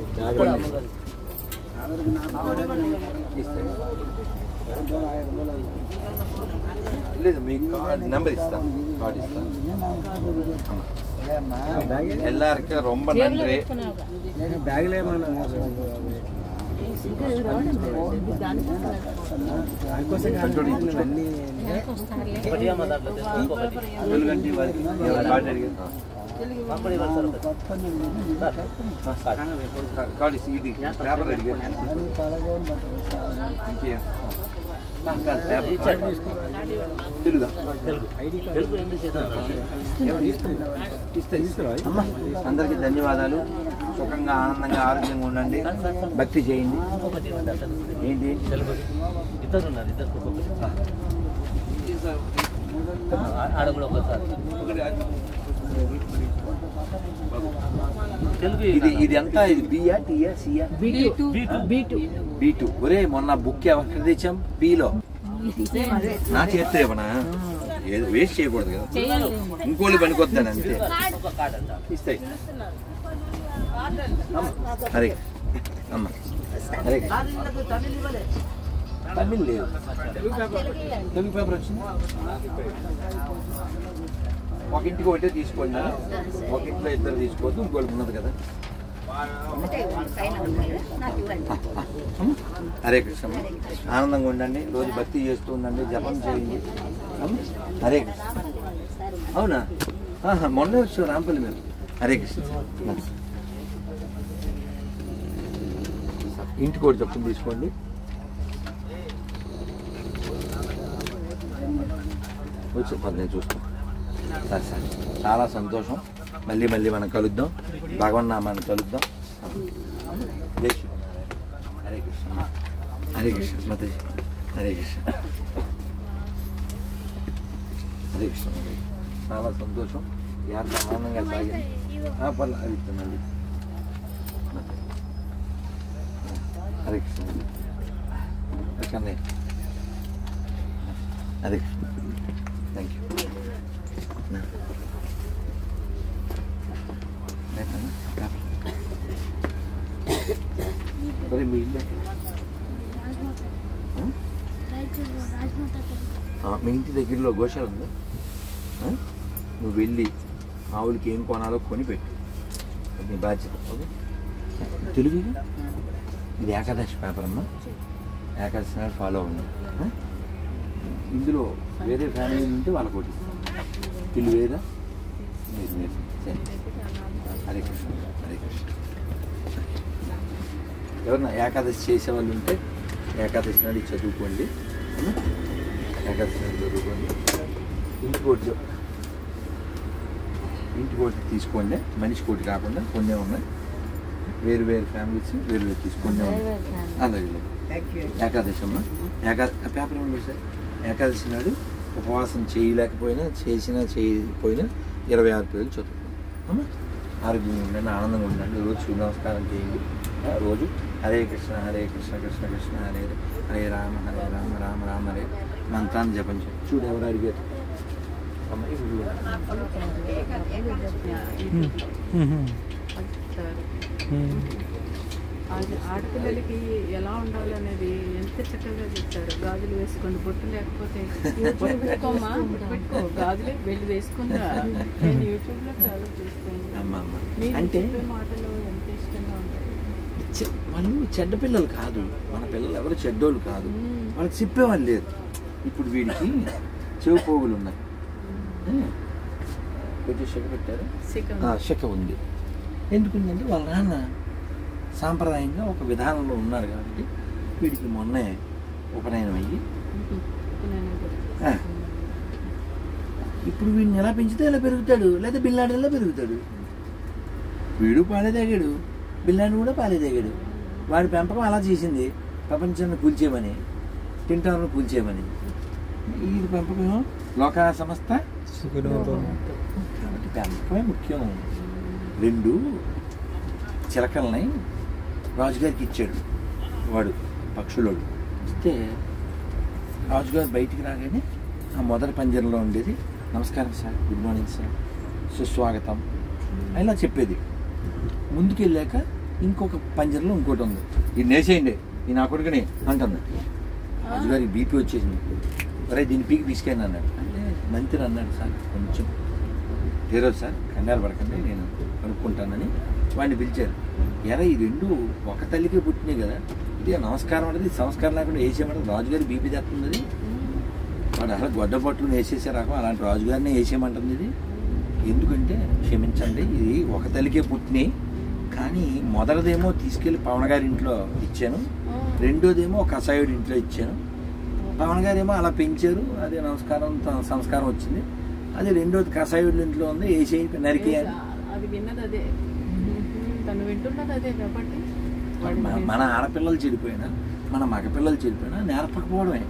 ఇస్తాను. లేదు మీకు కార్డ్ నెంబర్ ఇస్తాను కార్డ్ ఇస్తాను எல்லாருக்கும் ரொம்ப நன்றி బ్యాగ్లో ఏమన్నా తెలుగంటి వారికి ఎవరు కార్డు అడిగారు? కార్డు ఇచ్చి ఇది పేపర్ అడిగారు ఇంకేం? ఆ, కాదు, పేపర్. తెలుగా అమ్మా, అందరికీ ధన్యవాదాలు సుఖంగా ఆనందంగా ఆరోగ్యంగా ఉండండి భక్తి చేయండి ఏంటి ఇది ఇది ఎంత ఇది బియా టీయా సియా బీటు బీటు బీ టూ ఒరే మొన్న బుక్ ఎక్కడ తెచ్చాం బీలో నా చేస్తే ఇవ్వనా ఏది వేస్ట్ చేయకూడదు కదా చేయాలి ఇంకోళ్ళు పనికొద్దాను అంతే ఇస్తాయి అమ్మ, హరే అమ్మ హరే తమిళ్ లేదు తెలుగు పేపర్ వచ్చింది ఒక ఇంటికి ఒకటే తీసుకోండి ఒక ఇంట్లో ఇద్దరు తీసుకోవద్దు ఇంకోళ్ళకి ఉన్నది కదా అమ్మ, హరే కృష్ణ ఆనందంగా ఉండండి రోజు భక్తి చేస్తూ ఉండండి జపం చేయండి అమ్మ, హరే కృష్ణ అవునా ఆహా, మొన్నే వచ్చావు రాంపల్లి మీరు హరే కృష్ణ ఇంటికి ఒకటి చెప్పులు తీసుకోండి వచ్చి పది నేను చూస్తాను సరే సరే చాలా సంతోషం మళ్ళీ మళ్ళీ మనం కలుద్దాం భగవన్నామాన్ని కలుద్దాం జై శ్రీ హరే కృష్ణ హరే కృష్ణ మాతాజీ హరే కృష్ణ హరే కృష్ణ మాతాజీ. చాలా సంతోషం యాత్ర ఆనందంగా సాగింది ఆ, పర్లే అది ఇస్తాను మళ్ళీ హరే కృష్ణ కృష్ణ హరే కృష్ణ థ్యాంక్ యూ మరి మీ ఇల్లు ఎక్కడ? ఆ, మీ ఇంటి దగ్గరలో గోశాల ఉందా ఆ? నువ్వు వెళ్ళి ఆవులకి ఏం కొనాలో కొని పెట్టు అది నీ బాధ్యత ఓకే తెలుగు ఇది? ఇది ఏకాదశి పేపర్ అమ్మా ఏకాదశి నాడు ఫాలో అవ్వండి ఆ? ఇందులో వేరే ఫ్యామిలీ ఉంటే వాళ్ళకి ఒకటి ఇల్లు వేరా మీరు మీరు సరే. హరే కృష్ణ హరే కృష్ణ ఎవరన్నా ఏకాదశి చేసే వాళ్ళు ఉంటే ఏకాదశి నాడు ఇది చదువుకోండి ఉం? ఏకాదశి నాడు చదువుకోండి ఇంటికి ఒకటి చెప్- ఇంటికి ఒకటి తీసుకోండి మనిషి కోటి కాకుండా కొన్ని ఉన్నాయి వేరు వేరు ఫ్యామిలీస్ వేరు వేరు తీసుకోండి అలాగే ఏకాదశి అమ్మ ఏకా ఆ పేపర్ ఉంది సార్ ఏకాదశి నాడు ఉపవాసం చేయలేకపోయినా చేసినా చేయకపోయినా ఇరవై ఆరు పేర్లు చదువుకోండి అమ్మా ఆరోగ్యంగా ఉండండి ఆనందంగా ఉండండి రోజు సూర్య నమస్కారం చేయండి ఆ, రోజు హరే కృష్ణ హరే కృష్ణ కృష్ణ కృష్ణ హరే హరే హరే రామ హరే రామ రామ రామ హరే మంత్రాన్ని జపించు చూడు ఎవరు అడిగారు అమ్మ ఇప్పుడు చూడు. అది ఆడపిల్లలకి ఎలా ఉండాలి అనేది ఎంత చక్కగా చెప్తారు గాజులు వేసుకోండి బొట్టు లేకపోతే బొట్టు పెట్టుకోమ్మా బొట్టు పెట్టుకో గాజులే వెళ్ళి వేసుకుందా నేను యూట్యూబ్ లో చాలా చూస్తాను అమ్మ అమ్మ మీరు అంటే చెప్పే మాటలు ఎంత ఇష్టంగా ఉంటాయి చె- వాళ్ళు చెడ్డ పిల్లలు కాదు మన పిల్లలు ఎవరు చెడ్డోళ్ళు కాదు వాళ్ళకి చెప్పేవాళ్ళు లేరు ఇప్పుడు వీడికి చెవి పోగులు ఉన్నాయి కొంచెం చెక్క పెట్టారు సెకండ్ ఆ, శక ఉంది ఎందుకుందంటే వాళ్ళ నాన్న సాంప్రదాయంగా ఒక విధానంలో ఉన్నారు కాబట్టి వీడికి మొన్నే ఉపనయనం అయ్యి ఆ, ఇప్పుడు వీడిని ఎలా పెంచితే ఎలా పెరుగుతాడు లేదా బిల్లాడు ఎలా పెరుగుతాడు వీడు పాలే తాగాడు బిల్లాడు కూడా పాలే తాగాడు వాడి పెంపకం అలా చేసింది ప్రపంచాన్ని కూల్చేయమని తింటాను కూల్చేయమని వీడి పెంపకం లోకా సంస్థ కాబట్టి పెంపకమే ముఖ్యం రెండు చిలకల్ని రాజుగారికి ఇచ్చాడు వాడు పక్షులోడు ఇస్తే రాజుగారు బయటికి రాగానే ఆ మొదటి పంజరంలో ఉండేది నమస్కారం సార్ గుడ్ మార్నింగ్ సార్ సుస్వాగతం ఇలా చెప్పేది ముందుకు వెళ్ళాక ఇంకొక పంజరంలో ఇంకోటి ఉంది ఇది నేసేయండి ఈ నా కొడుకుని అంటుంది రాజుగారికి బీపీ వచ్చేసింది ఒరే దీన్ని పీకి తీసుకెళ్ళి అన్నాడు అంటే మంత్రి అన్నాడు సార్ కొంచెం హీరో సార్ కంగారు పడకండి నేను కనుక్కుంటానని వాడిని పిలిచారు ఎరా ఈ రెండు ఒక తల్లికే పుట్టినాయి కదా ఇది నమస్కారం అనేది సంస్కారం లేకుండా వేసేయమంటే రాజుగారి బీపీ తెస్తుంది అది వాడు అసలు గొడ్డ పట్టుకుని వేసేసే రకం అలాంటి రాజుగారిని వేసేయమంటుంది ఇది ఎందుకంటే క్షమించండి ఇది ఒక తల్లికే పుట్టినాయి కానీ మొదటిదేమో తీసుకెళ్లి పవన్ గారి ఇంట్లో ఇచ్చాను రెండోదేమో కసాయుడి ఇంట్లో ఇచ్చాను పవన్ గారేమో అలా పెంచారు అదే నమస్కారం త- సంస్కారం వచ్చింది అది రెండోది కసాయుడి ఇంట్లో ఉంది వేసే నరికేయాలి అది విన్నది అదే తను వింటున్నది అదే కాబట్టి వాడి మన- మన ఆడపిల్లలు చెడిపోయినా మన మగపిల్లలు చెడిపోయినా నేర్పకపోవడమే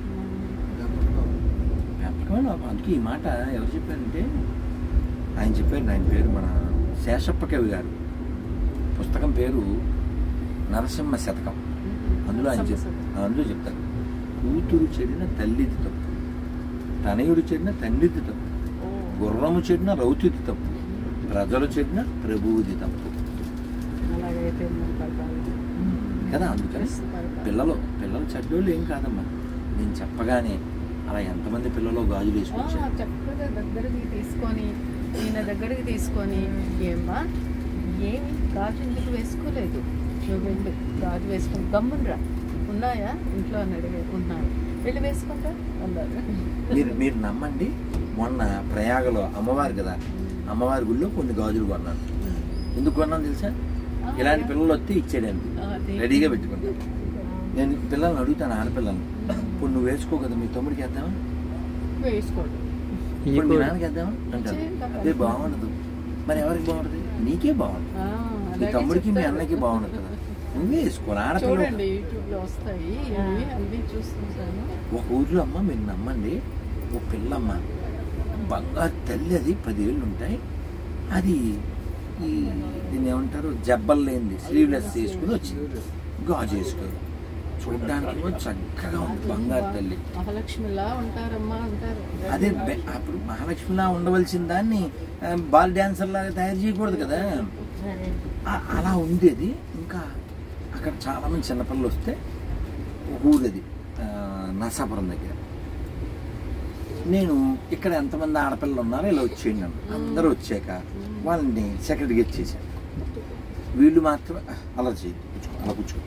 పెంపకమే లోపం అందుకే ఈ మాట ఎవరు చెప్పారంటే ఆయన చెప్పారు ఆయన పేరు మన శేషప్ప కవి గారు పుస్తకం పేరు నరసింహ శతకం అందులో ఆయన చెప్ అందులో చెప్తారు కూతురు చెడిన తల్లిది తప్పు తనయుడు చెడిన తండ్రిది తప్పు గుర్రము చెడిన రౌతుది తప్పు ప్రజలు చెడిన ప్రభువుది తప్పు అలాగైతే మన పరిపాలన. కదా అందుకని పరిపాలన. పిల్లలు పిల్లలు చెడ్డోళ్ళు ఏం కాదమ్మా నేను చెప్పగానే అలా ఎంతమంది పిల్లలు గాజులు ఆ, వేసుకొచ్చారు చక్కగా దగ్గరికి తీసుకొని ఈయన దగ్గరికి తీసుకొని ఏమ్మా ఏమి గాజు ఎందుకు వేసుకోలేదు నువ్వు వెళ్ళి గాజు వేసుకుని గమ్మునరా ఉన్నాయా ఇంట్లో అని అడిగే ఉన్నాయి వెళ్ళి వేసుకుంటా అన్నారు మీరు మీరు నమ్మండి మొన్న ప్రయాగలో అమ్మవారు కదా అమ్మవారి గుళ్ళో కొన్ని గాజులు కొన్నాను ఎందుకు కొన్నాను తెలుసా ఇలాంటి పిల్లలు వస్తే ఇచ్చేయడానికి రెడీగా పెట్టుకుంటాను నేను పిల్లల్ని అడుగుతాను ఆడపిల్లల్ని ఇప్పుడు నువ్వు వేసుకో కదా మీ తమ్ముడికి వేద్దామా వేసుకోడు ఇప్పుడు మీ నాన్నకి వేద్దామా అంటారు అదే బాగుండదు మరి ఎవరికి బాగుంటుంది నీకే బాగుంటుంది ఆ, మీ అలాగే తమ్ముడికి మీ చెప్తారు. అన్నకి బాగుండదు కదా నువ్వే వేసుకోవాలి ఆడపిల్ల చూడండి యూట్యూబ్ లో వస్తాయి ఇవి అన్ని చూస్తుంటాను ఒక ఊర్లో అమ్మ మీరు నమ్మండి ఓ పిల్లమ్మ బంగారు తల్లి అది పదివేళ్ళు ఉంటాయి అది ఈ దీన్ని ఏమంటారు జబ్బలు లేనిది స్లీవ్లెస్ తీసుకుని వచ్చింది గాజు వేసుకొని చూడడానికి ఏమో చక్కగా ఉంది బంగారు తల్లి మహాలక్ష్మిలా ఉంటారమ్మా అంటారు అదే బె- అప్పుడు మహాలక్ష్మిలా ఉండవలసిన దాన్ని ఆ, బాల్ డాన్సర్ లాగా తయారు చేయకూడదు కదా ఆ- అలా ఉండేది ఇంకా అక్కడ చాలా మంది చిన్నపిల్లలు వస్తే ఒక ఊరది ఆ, నరసాపురం దగ్గర నేను ఇక్కడ ఎంతమంది ఆడపిల్లలు ఉన్నారో ఇలా వచ్చేయండి అన్న అందరూ వచ్చాక వాళ్ళని సెక్రటరీగా చేశాను వీళ్ళు మాత్రం అలా చేయి కూర్చో అలా కూర్చో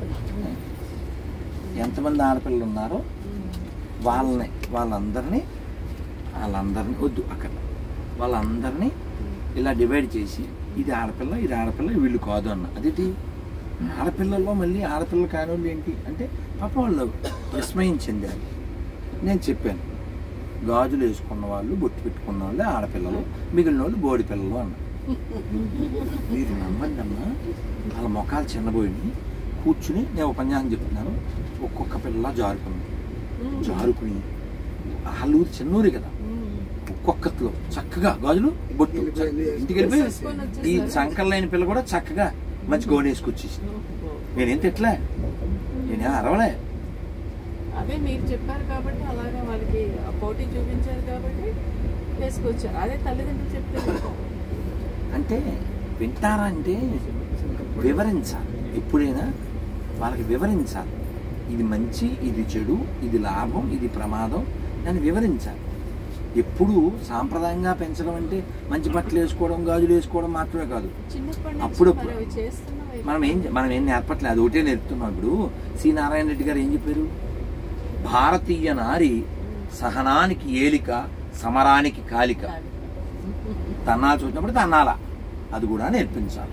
ఎంతమంది ఆడపిల్లలు ఉన్నారో వాళ్ళని వాళ్ళందరినీ వాళ్ళందరినీ వద్దు అక్కడ వాళ్ళందరినీ ఇలా డివైడ్ చేసి ఇది ఆడపిల్ల ఇది ఆడపిల్ల వీళ్ళు కాదు అన్న అదేంటి ఆడపిల్లల్లో మళ్ళీ ఆడపిల్ల కాని వాళ్ళు ఏంటి అంటే పాప వాళ్ళు విస్మయం చెందారు నేను చెప్పాను గాజులు వేసుకున్న వాళ్ళు బొట్టు పెట్టుకున్న వాళ్ళు ఆడపిల్లలు మిగిలిన వాళ్ళు బోడి పిల్లలు అన్న మీరు నమ్మండి అమ్మా వాళ్ళ మొఖాలు చిన్నబోయి కూర్చుని నేను ఉపన్యాసం చెప్తున్నాను ఒక్కొక్క పిల్ల జారుకుంది జారుకుని వాళ్ళూరు చిన్నూరే కదా ఒక్కొక్కట్లో చక్కగా గాజులు బొట్టు ఇంటికి వెళ్ళిపోయి ఈ సంకలైన పిల్ల కూడా చక్కగా మంచి గోడ వేసుకొచ్చేసి నేనేం తిట్లే నేనేం అరవలే అదే మీరు చెప్పారు కాబట్టి అలాగే వాళ్ళకి ఆ పోటీ చూపించారు కాబట్టి వేసుకొచ్చారు అదే తల్లిదండ్రులు చెప్తే వింటారు. అంటే వింటారా అంటే వివరించాలి ఎప్పుడైనా వాళ్ళకి వివరించాలి ఇది మంచి ఇది చెడు ఇది లాభం ఇది ప్రమాదం అని వివరించాలి ఎప్పుడు సాంప్రదాయంగా పెంచడం అంటే మంచి బట్టలు వేసుకోవడం గాజులు వేసుకోవడం మాత్రమే కాదు చిన్నప్పటి నుంచి అప్పుడప్పుడు. మరి అవి చేస్తున్నాం మనం ఏం మనం ఏం నేర్పట్లేదు అది ఒకటే నేర్పుతున్నాం ఇప్పుడు సి నారాయణ రెడ్డి గారు ఏం చెప్పారు భారతీయ నారి సహనానికి ఏలిక సమరానికి కాలిక తన్నాల్సి వచ్చినప్పుడు తన్నాల అది కూడా నేర్పించాలి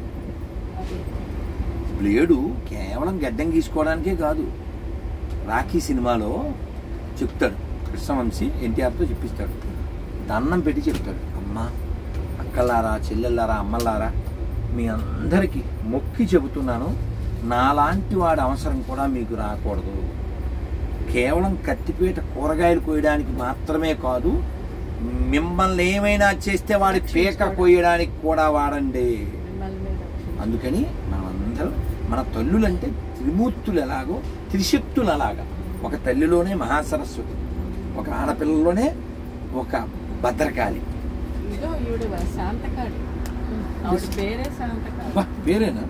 బ్లేడు కేవలం గడ్డం గీసుకోవడానికే కాదు రాఖీ సినిమాలో చెప్తాడు కృష్ణవంశీ ఎన్టీఆర్తో చెప్పిస్తాడు దండం పెట్టి చెప్తాడు అమ్మా అక్కలారా చెల్లెల్లారా అమ్మలారా మీ అందరికీ మొక్కి చెబుతున్నాను నాలాంటి వాడి అవసరం కూడా మీకు రాకూడదు కేవలం కత్తిపీట కూరగాయలు కోయడానికి మాత్రమే కాదు మిమ్మల్ని ఏమైనా చేస్తే వాడి పీక కోయడానికి కూడా వాడండి మిమ్మల్ని మీద అందుకని మనందరం మన తల్లులంటే త్రిమూర్తులు ఎలాగో త్రిశక్తులు అలాగా ఒక తల్లిలోనే మహాసరస్వతి ఒక ఆడపిల్లలోనే ఒక భద్రకాళి ఇదో ఈవిడ శాంతకాడి ఆవిడ పేరే శాంతకాడి అబ్బా, పేరేనా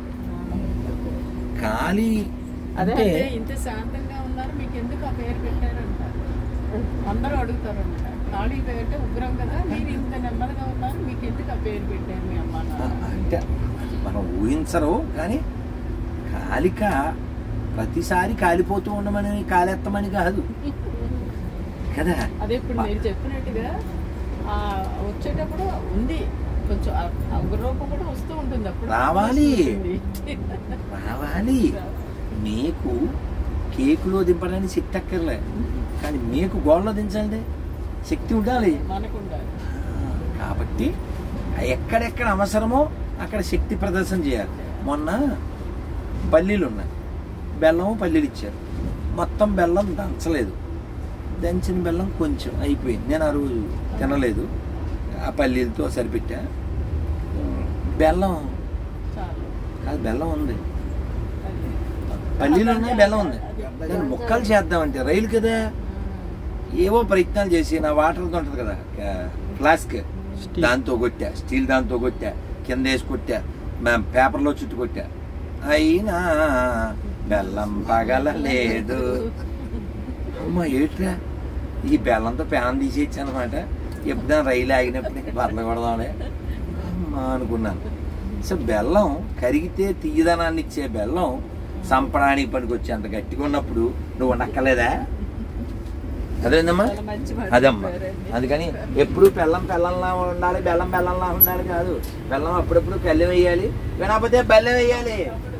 కాళీ అదే అంటే అంటే ఇంత శాంతంగా ఉన్నారు మీకు ఎందుకు ఆ పేరు పెట్టారంట అందరూ అడుగుతారంట కాళీ పేరు ఉగ్రం కదా మీరు ఇంత నెమ్మదిగా ఉన్నారు మీకు ఎందుకు ఆ పేరు పెట్టారు మీ అమ్మ ఆ, నాన్న అంటే మనం ఊహించరు కానీ కాలిక ప్రతిసారి కాలిపోతూ ఉండమని కాలెత్తమని కాదు కదా అదే ఇప్పుడు మీరు చెప్పినట్టుగా ఆ వచ్చేటప్పుడు ఉంది కొంచెం ఆ- ఆ ఉగ్రరూపం కూడా వస్తూ ఉంటుంది అప్పుడు రావాలి. వస్తుంది. రావాలి మీకు కేకులో దింపడానికి శక్తి అక్కర్లే కానీ మీకు గోడలో దించండి శక్తి ఉండాలి మనకు ఉండాలి ఆ, కాబట్టి ఎక్కడెక్కడ అవసరమో అక్కడ శక్తి ప్రదర్శన చేయాలి మొన్న పల్లీలు ఉన్నాయి బెల్లం పల్లీలు ఇచ్చారు మొత్తం బెల్లం దంచలేదు దంచిన బెల్లం కొంచెం అయిపోయింది నేను ఆ రోజు తినలేదు ఆ పల్లీలతో సరిపెట్టా బెల్లం చాలు కాదు బెల్లం ఉంది అది. పల్లీలు ఉన్నాయి బెల్లం ఉంది దాన్ని ముక్కలు చేద్దామంటే రైలు కదా ఏవో ప్రయత్నాలు చేసి నా వాటర్తో ఉంటుంది కదా క- ఫ్లాస్క్ దాంతో కొట్టా స్టీల్ దాంతో కొట్టా కింద వేసి కొట్టా మ- పేపర్లో చుట్టు కొట్టా అయినా బెల్లం పగలలేదు అమ్మ ఏట్రా ఈ బెల్లంతో ప్యాన్ తీసేయచ్చు అనమాట ఎప్పుడైనా రైలు ఆగినప్పుడు బర్ల కొడదాంలే అమ్మా అనుకున్నాను సో బెల్లం కరిగితే తీయదనాన్ని ఇచ్చే బెల్లం సంపడానికి పనికి అంత గట్టిగా ఉన్నప్పుడు నువ్వు నక్కలేదా అదేందమ్మా చాలా మంచి మాట అదమ్మా చెప్పారండి. అందుకని ఎప్పుడు బెల్లం బెల్లంలా ఉండాలి బెల్లం బెల్లంలా ఉండాలి కాదు బెల్లం అప్పుడప్పుడు బెల్లం వేయాలి వినకపోతే బెల్లం వేయాలి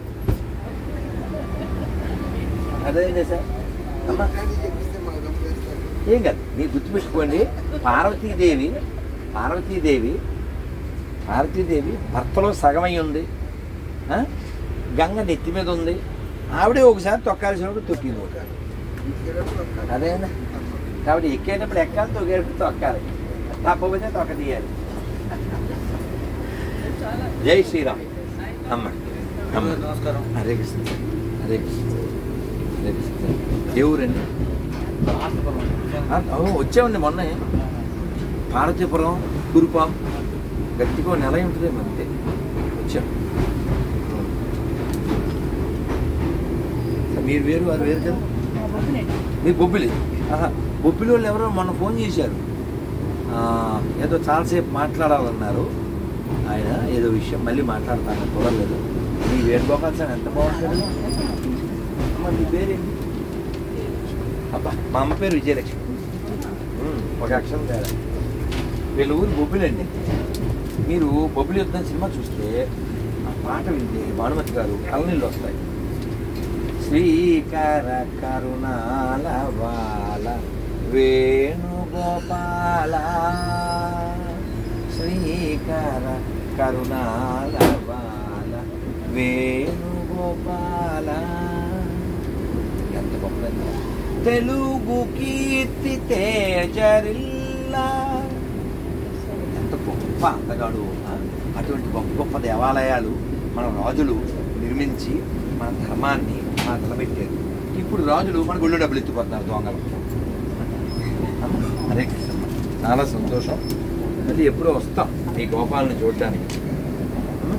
అదేంటి సార్ అమ్మా ఏం కాదు మీరు గుర్తుపెట్టుకోండి పార్వతీదేవి పార్వతీదేవి పార్వతీదేవి భర్తలో సగమై ఉంది ఆ? గంగ నెత్తి మీద ఉంది ఆవిడే ఒకసారి తొక్కాల్సినప్పుడు తొక్కింది ఒకసారి అదేనా కాబట్టి ఎక్కేటప్పుడు ఎక్కాలి తొక్కేటప్పుడు తొక్కాలి తప్పకపోతే తొక్క తీయాలి జై శ్రీరామ్ అమ్మ అమ్మ నమస్కారం హరే కృష్ణ హరే కృష్ణ హరే కృష్ణ ఏ ఊరండి ఆ, ఓ, వచ్చామండి మొన్న పార్వతీపురం కురుపాం గట్టిగా ఓ నెల ఉంటుంది అంతే వచ్చాం మీరు వేరు వారు వేరు కదా మీ బొబ్బిలి ఆహా, బొబ్బిలి వాళ్ళు ఎవరో మొన్న ఫోన్ చేశారు ఆ, ఏదో చాలాసేపు మాట్లాడాలన్నారు ఆయన ఏదో విషయం మళ్ళీ మాట్లాడతాను కుదరలేదు మీ వేణుగోపాల్ సార్ ఎంత బాగుంటుంది అమ్మ మీ పేరేంటి అబ్బా మా అమ్మ పేరు విజయలక్ష్మి ఉమ్, ఒక అక్షరం తేడా వీళ్ళ ఊరు బొబ్బిలండి మీరు బొబ్బిలి యుద్ధం సినిమా చూస్తే ఆ పాట వింటే భానుమతి గారు కలనీళ్ళు వస్తాయి శ్రీకర కరుణాల బాల వేణుగోపాల శ్రీకర కరుణాల బాల వేణుగోపాల ఎంత గొప్పదండి తెలుగు కీర్తి తేజరిల్లా ఎంత గొప్ప అందగాడు ఆ? అటువంటి గొప్ప గొప్ప దేవాలయాలు మన రాజులు నిర్మించి మన ధర్మాన్ని మన నిలబెట్టారు ఇప్పుడు రాజులు మన గుళ్ళు డబ్బులు ఎత్తిపోతున్నారు దొంగలు అమ్మ, హరే కృష్ణ చాలా సంతోషం మళ్ళీ ఎప్పుడో వస్తాం మీ గోపాలను చూడడానికి అమ్మ?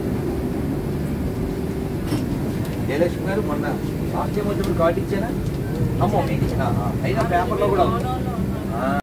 జయలక్ష్మి గారు మొన్న సాక్ష్యం వచ్చినప్పుడు కార్డు ఇచ్చారా అమ్మో మీకు ఇచ్చిన అయినా పేపర్లో కూడా ఉంది.